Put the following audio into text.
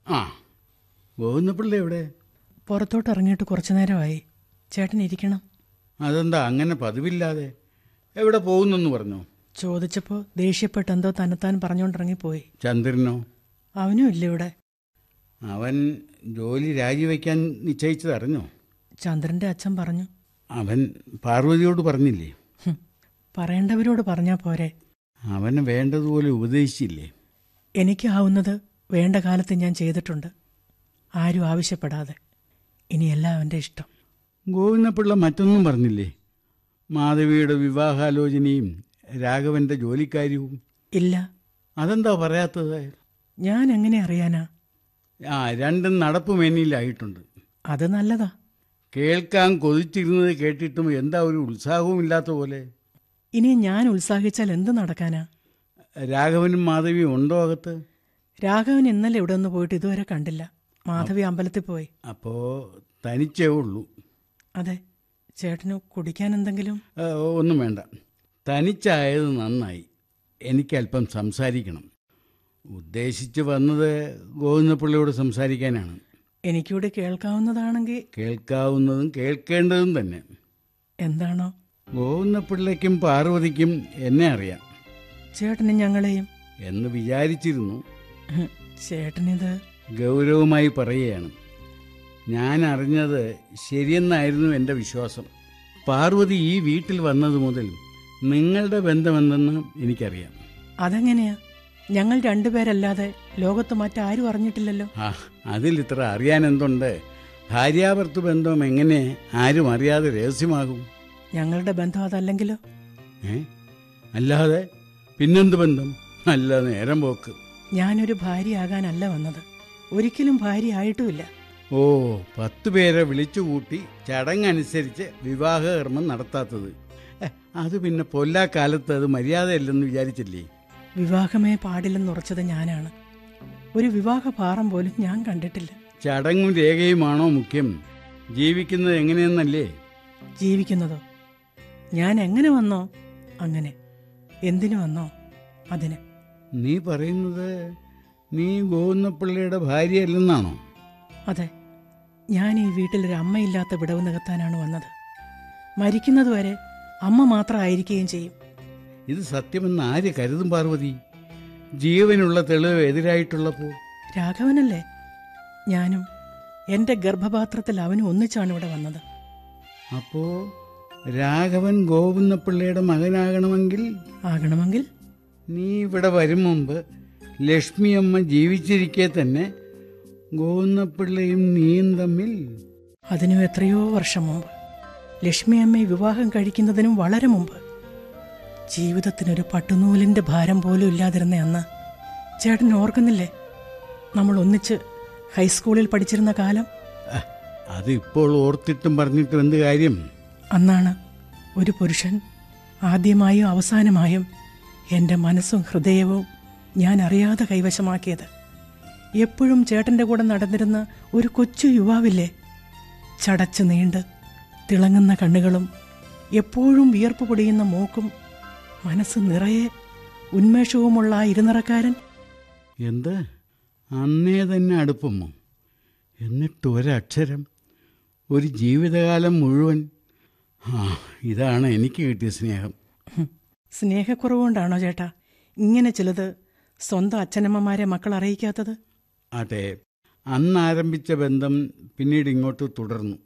ആ ഗോവിന്ദപിള്ള എവിടെ പുറത്തോട്ട് ഇറങ്ങിയിട്ട് കുറച്ചു നേരമായി ചേട്ടൻ ഇരിക്കണം അതെന്താ അങ്ങനെ പതിവില്ലാതെ എവിടെ പോകുന്നെന്ന് പറഞ്ഞോ ചോദിച്ചപ്പോൾ ദേഷ്യപ്പെട്ട് എന്തോ തന്നെത്താൻ പറഞ്ഞുകൊണ്ടിറങ്ങിപ്പോയി ചന്ദ്രനോ അവനും ഇല്ല ഇവിടെ അവൻ ജോലി രാജിവെക്കാൻ നിശ്ചയിച്ചത് അറിഞ്ഞോ ചന്ദ്രന്റെ അച്ഛൻ പറഞ്ഞു അവൻ പാർവതിയോട് പറഞ്ഞില്ലേ "ഹും, പറയേണ്ടവരോട് പറഞ്ഞാ പോരെ അവന് വേണ്ടതുപോലെ ഉപദേശിച്ചില്ലേ എനിക്കാവുന്നത് വേണ്ട കാലത്ത് ഞാൻ ചെയ്തിട്ടുണ്ട് ആരും ആവശ്യപ്പെടാതെ ഇനിയെല്ലാം അവൻ്റെ ഇഷ്ടം ഗോവിന്ദപിള്ള മറ്റൊന്നും പറഞ്ഞില്ലേ മാധവിയുടെ വിവാഹാലോചനയും രാഘവന്റെ ജോലിക്കാര്യവും ഇല്ല അതെന്താ പറയാത്തത് ഞാൻ എങ്ങനെ അറിയാനാ ആ രണ്ടും നടപ്പുമേനിയിലായിട്ടുണ്ട് അത് നല്ലതാ കേൾക്കാൻ കൊതിച്ചിരുന്നത് കേട്ടിട്ടും എന്താ ഒരു ഉത്സാഹവും ഇല്ലാത്ത പോലെ ഇനി ഞാൻ ഉത്സാഹിച്ചാൽ എന്ത് നടക്കാനാ രാഘവനും മാധവിയും ഉണ്ടോ അകത്ത് രാഘവൻ ഇന്നലെ ഇവിടെ ഒന്ന് പോയിട്ട് ഇതുവരെ കണ്ടില്ല മാധവി അമ്പലത്തിൽ പോയി അപ്പോ തനിച്ചേ ഉള്ളൂ അതെ ചേട്ടന് കുടിക്കാൻ എന്തെങ്കിലും ആ, ഒന്നും വേണ്ട തനിച്ചായത് നന്നായി എനിക്കല്പം സംസാരിക്കണം ഉദ്ദേശിച്ച് വന്നത് ഗോവിന്ദപിള്ളയോട് സംസാരിക്കാനാണ് എനിക്കൂടി കേൾക്കാവുന്നതാണെങ്കിൽ കേൾക്കാവുന്നതും കേൾക്കേണ്ടതും തന്നെ എന്താണോ ഗോവിന്ദപിള്ളയ്ക്കും പാർവതിക്കും എന്നെ അറിയാം ചേട്ടന് ഞങ്ങളെയും എന്ന് വിചാരിച്ചിരുന്നു ഹും, ചേട്ടനിത് ഗൗരവമായി പറയുകയാണ് ഞാൻ അറിഞ്ഞത് ശരിയെന്നായിരുന്നു എൻ്റെ വിശ്വാസം പാർവതി ഈ വീട്ടിൽ വന്നത് മുതൽ നിങ്ങളുടെ ബന്ധമെന്തെന്ന് എനിക്കറിയാം അതെങ്ങനെയാ ഞങ്ങൾ രണ്ടുപേരല്ലാതെ ലോകത്ത് മറ്റാരും അറിഞ്ഞിട്ടില്ലല്ലോ ആ അതിൽ ഇത്ര അറിയാൻ എന്തുണ്ട് ഭാര്യാഭർത്തൃ ബന്ധം എങ്ങനെ ആരും അറിയാതെ രഹസ്യമാകും ഞങ്ങളുടെ ബന്ധം അതല്ലെങ്കിലോ ഏ അല്ലാതെ പിന്നെന്ത് ബന്ധം നല്ല നേരം പോക്ക് ഞാനൊരു ഭാര്യയാകാനല്ല വന്നത് ഒരിക്കലും ഭാര്യ ആയിട്ടുമില്ല ഓ പത്ത് പേരെ വിളിച്ചുകൂട്ടി ചടങ്ങനുസരിച്ച് വിവാഹകർമ്മം നടത്താത്തത് എ, അത് പിന്നെ പൊല്ലാക്കാലത്ത് അത് മര്യാദയല്ലെന്ന് വിചാരിച്ചില്ലേ വിവാഹമേ പാടില്ലെന്ന് ഉറച്ചത് ഞാനാണ് ഒരു വിവാഹ ഭാരം പോലും ഞാൻ കണ്ടിട്ടില്ല ചടങ്ങും രേഖയുമാണോ മുഖ്യം ജീവിക്കുന്നത് എങ്ങനെയെന്നല്ലേ ജീവിക്കുന്നതോ ഞാൻ എങ്ങനെ വന്നോ അങ്ങനെ എന്തിനു വന്നോ അതിന് നീ പറയുന്നത് നീ ഗോവിന്ദപിള്ളയുടെ ഭാര്യയല്ലെന്നാണോ അതെ ഞാൻ ഈ വീട്ടിൽ ഒരു അമ്മയില്ലാത്ത വിടവ് നികത്താനാണ് വന്നത് മരിക്കുന്നതുവരെ അമ്മ മാത്രമായിരിക്കുകയും ചെയ്യും ഇത് സത്യമെന്ന് ആര് കരുതും പാർവതി ജീവനുള്ള തെളിവ് എതിരായിട്ടുള്ളപ്പോൾ രാഘവനല്ലേ ഞാനും എൻ്റെ ഗർഭപാത്രത്തിൽ അവനും ഒന്നിച്ചാണ് ഇവിടെ വന്നത് അപ്പോ രാഘവൻ ഗോവിന്ദപിള്ളയുടെ മകനാകണമെങ്കിൽ ആകണമെങ്കിൽ നീ ഇവിടെ വരും മുമ്പ് ലക്ഷ്മിയമ്മ ജീവിച്ചിരിക്കെ തന്നെ ഗോവിന്ദപിള്ളയും നീയും തമ്മിൽ അതിനും എത്രയോ വർഷം മുമ്പ് ലക്ഷ്മി അമ്മയെ വിവാഹം കഴിക്കുന്നതിനും വളരെ മുമ്പ് ജീവിതത്തിനൊരു പട്ടുനൂലിന്റെ ഭാരം പോലും ഇല്ലാതിരുന്ന അന്ന് ചേട്ടൻ ഓർക്കുന്നില്ലേ നമ്മൾ ഒന്നിച്ച് ഹൈസ്കൂളിൽ പഠിച്ചിരുന്ന കാലം അഹ്, അത് ഇപ്പോൾ ഓർത്തിട്ടും പറഞ്ഞിട്ടും എന്ത് കാര്യം അന്നാണ് ഒരു പുരുഷൻ ആദ്യമായും അവസാനമായും എൻ്റെ മനസ്സും ഹൃദയവും ഞാൻ അറിയാതെ കൈവശമാക്കിയത് എപ്പോഴും ചേട്ടൻ്റെ കൂടെ നടന്നിരുന്ന ഒരു കൊച്ചു യുവാവില്ലേ ചടച്ചു നീണ്ട് തിളങ്ങുന്ന കണ്ണുകളും എപ്പോഴും വിയർപ്പ് പൊടിയുന്ന മൂക്കും മനസ്സ് നിറയെ ഉന്മേഷവുമുള്ള ആ ഇരുനിറക്കാരൻ എന്ത് അന്നേ തന്നെ അടുപ്പമോ എന്നിട്ട് ഒരക്ഷരം ഒരു ജീവിതകാലം മുഴുവൻ ആ ഇതാണ് എനിക്ക് കിട്ടിയ സ്നേഹം ഹും, സ്നേഹക്കുറവുകൊണ്ടാണോ ചേട്ടാ ഇങ്ങനെ ചിലത് സ്വന്തം അച്ഛനമ്മമാരെ മക്കൾ അറിയിക്കാത്തത് ആട്ടെ അന്ന് ആരംഭിച്ച ബന്ധം പിന്നീട് ഇങ്ങോട്ട് തുടർന്നു